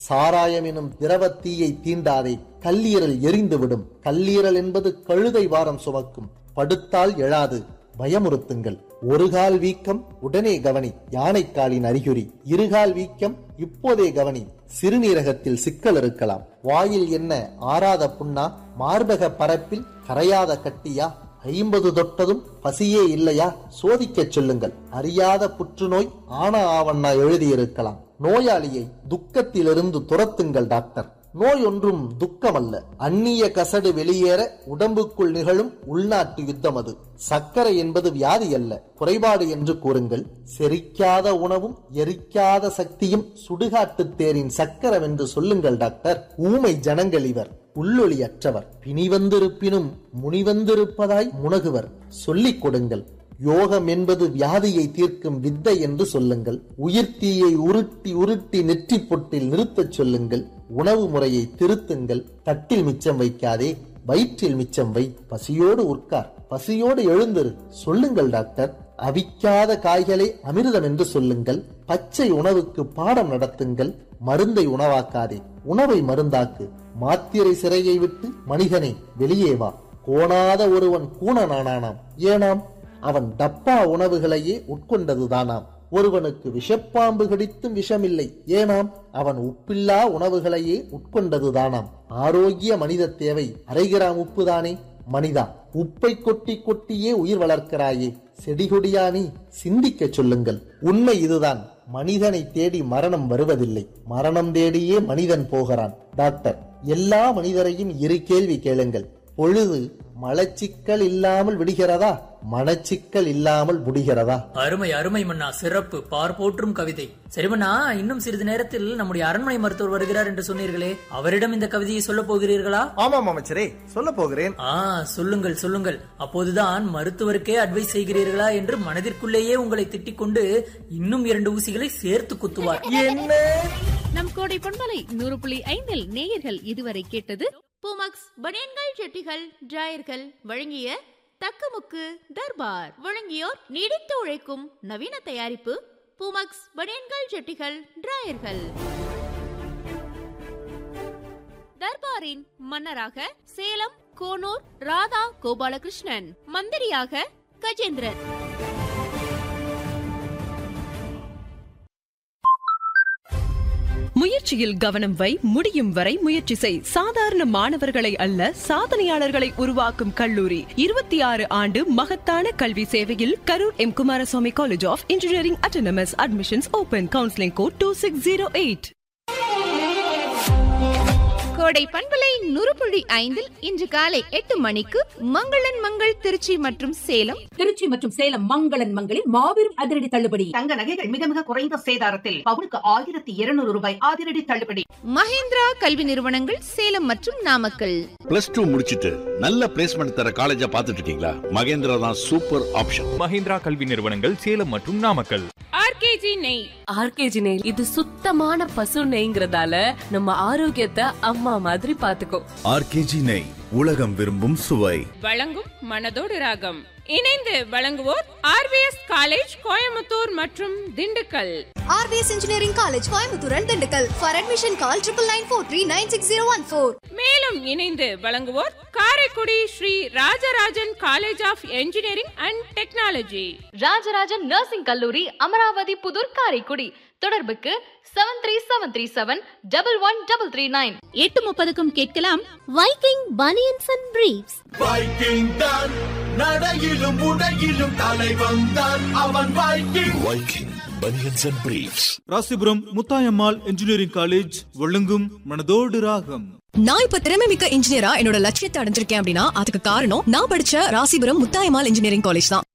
சாராயம் எனும் திரவத்தீயை தீண்டாதே கல்லீரல் எரிந்துவிடும் கல்லீரல் என்பது கழுதை வாரம் சுமக்கும் படுத்தால் எழாது பயமுறுத்துங்கள் ஒரு கால் வீக்கம் உடனே கவனி யானைக்காலின் அறிகுறி இருகால் வீக்கம் இப்போதே கவனி சிறுநீரகத்தில் சிக்கல் இருக்கலாம் வாயில் என்ன ஆறாத புண்ணா மார்பக பரப்பில் கரையாத கட்டியா ஐம்பது தொட்டதும் பசியே இல்லையா சோதிக்கச் சொல்லுங்கள் அறியாத புற்றுநோய் ஆனா ஆவண்ணா எழுதியிருக்கலாம் நோயாளியை துக்கத்திலிருந்து துரத்துங்கள் டாக்டர் நோய் ஒன்றும் துக்கமல்ல அந்நிய கசடு வெளியேற உடம்புக்குள் நிகழும் உள்நாட்டு யுத்தம் அது சர்க்கரை என்பது வியாதி அல்ல குறைபாடு என்று கூறுங்கள் செரிக்காத உணவும் எரிக்காத சக்தியும் சுடுகாட்டு தேரின் சக்கரம் என்று சொல்லுங்கள் டாக்டர் ஊமை ஜனங்கள் இவர் உள்ளொளி அற்றவர் பிணிவந்திருப்பினும் முனிவந்திருப்பதாய் முனகுவர் சொல்லிக் கொடுங்கள் யோகம் என்பது வியாதியை தீர்க்கும் வித்தை என்று சொல்லுங்கள் உயிர்த்தீயை உருட்டி உருட்டி நெற்றி பொட்டில் நிறுத்தச் சொல்லுங்கள் உணவு முறையை திருத்துங்கள் தட்டில் மிச்சம் வைக்காதே வயிற்றில் மிச்சம் வை பசியோடு உட்கார் பசியோடு எழுந்திரு சொல்லுங்கள் டாக்டர் அவிக்காத காய்களை அமிர்தம் என்று சொல்லுங்கள் பச்சை உணவுக்கு பாடம் நடத்துங்கள் மருந்தை உணவாக்காதே உணவை மருந்தாக்கு மாத்திரை சிறையை விட்டு மனிதனே வெளியே வா கோணாத ஒருவன் கூணனானானாம் ஏனாம் அவன் டப்பா உணவுகளையே உட்கொண்டதுதானாம் ஒருவனுக்கு விஷப்பாம்பு கடித்தும் விஷமில்லை ஏனாம் அவன் உப்பில்லா உணவுகளையே உட்கொண்டதுதானாம் ஆரோக்கிய மனித தேவை அரை கிராம் உப்புதானே மனிதா உப்பை கொட்டி கொட்டியே உயிர் வளர்க்கிறாயே செடிகொடியா நீ சிந்திக்கச் சொல்லுங்கள் உண்மை இதுதான் மனிதனை தேடி மரணம் வருவதில்லை மரணம் தேடியே மனிதன் போகிறான் டாக்டர் எல்லா மனிதரையும் இரு கேள்வி கேளுங்கள் பொழுது மலச்சிக்கல் இல்லாமல் விடுகிறதா மனச்சிக்கல் இல்லாமல் முடிகிறதா அருமை அருமை மன்னா சிறப்பு பார் போற்றும் கவிதை சரி மன்னா இன்னும் சிறிது நேரத்தில் நம்முடைய அரண்மனை மருத்துவர் வருகிறார் என்று சொன்னீர்களே அவரிடம் இந்த கவிதையை சொல்ல போகிறீர்களா ஆமாம் அமைச்சரே சொல்ல போகிறேன் ஆ சொல்லுங்கள் சொல்லுங்கள் அப்போதுதான் மருத்துவருக்கே அட்வைஸ் செய்கிறீர்களா என்று மனதிற்குள்ளேயே உங்களை திட்டிக் கொண்டு இன்னும் இரண்டு ஊசிகளை சேர்த்து குத்துவார் என்ன நம் கோடை பண்பலை நூறு புள்ளி ஐந்தில் நேயர்கள் இதுவரை கேட்டது பூமக்ஸ் பனியன்கள் செட்டிகள் டிராயர்கள் வழங்கிய தக்கமுக்கு தர்பார் வழங்கியோர் நீடித்து உழைக்கும் நவீன தயாரிப்பு பூமக்ஸ் பனியன்கள் செட்டிகள் டிராயர்கள் தர்பாரின் மன்னராக சேலம் கோனூர் ராதா கோபாலகிருஷ்ணன் மந்திரியாக கஜேந்திரன் முயற்சியில் கவனம் வை முடியும் வரை முயற்சி செய் சாதாரண மாணவர்களை அல்ல சாதனையாளர்களை உருவாக்கும் கல்லூரி இருபத்தி ஆறு ஆண்டு மகத்தான கல்வி சேவையில் Karur M Kumaraswamy college of engineering autonomous admissions open counselling code two six zero eight Kodai பண்பலை நூறு புள்ளி ஐந்தில் இன்று காலை எட்டு மணிக்கு மங்களன் மங்கள் திருச்சி மற்றும் சேலம் திருச்சி மற்றும் சேலம் மங்களன் மங்களில் மாபெரும் அதிரடி தள்ளுபடி தங்க நகைகள் மிக மிக குறைந்த சேதாரத்தில் பவுனுக்கு ஆயிரத்தி இருநூறு ரூபாய் அதிரடி தள்ளுபடி மகேந்திரா கல்வி நிறுவனங்கள் சேலம் மற்றும் நாமக்கல் பிளஸ் டூ முடிச்சிட்டு நல்ல பிளேஸ்மெண்ட் தர காலேஜா பார்த்துட்டு இருக்கீங்களா மகேந்திரா தான் சூப்பர் ஆப்ஷன் மஹிந்திரா கல்வி நிறுவனங்கள் சேலம் மற்றும் நாமக்கல் ஆர்கேஜி நெய் ஆர்கேஜி நெய் இது சுத்தமான பசு நெய்ங்கிறதால நம்ம ஆரோக்கியத்தை அம்மா மாதிரி பாத்துக்கோ ஆர்கேஜி நெய் உலகம் விரும்பும் சுவை வழங்கும் மனதோடு ராகம் இணைந்து வழங்குவோர் ஆர்விஎஸ் காலேஜ் கோயம்புத்தூர் மற்றும் Dindigul RPS engineering college Coimbatore and Dindigul for admission call triple nine four three nine six zero one four மேலும் இணைந்து வழங்குவோர் Karaikudi Sri Rajarajan college of engineering and technology Rajarajan nursing கல்லூரி அமராவதி புதூர் காரைக்குடி தொடர்புக்கு seven three seven three seven double one double three nine எட்டு முப்பதுக்கும் கேட்கலாம் Viking banians and briefs Viking தான் நடையிலும் உடையிலும் தலைவன் தான் அவன் Viking Viking banians and briefs Rasipuram Muthayammal engineering college வழங்கும் மனதோடு ராகம் நான் இப்ப திறமை மிக்க இன்ஜினியரா என்னோட லட்சியத்தை அடைஞ்சிருக்கேன் அப்படின்னா அதுக்கு காரணம் நான் படிச்ச ராசிபுரம் முத்தாயம்மாள் இன்ஜினியரிங் காலேஜ் தான்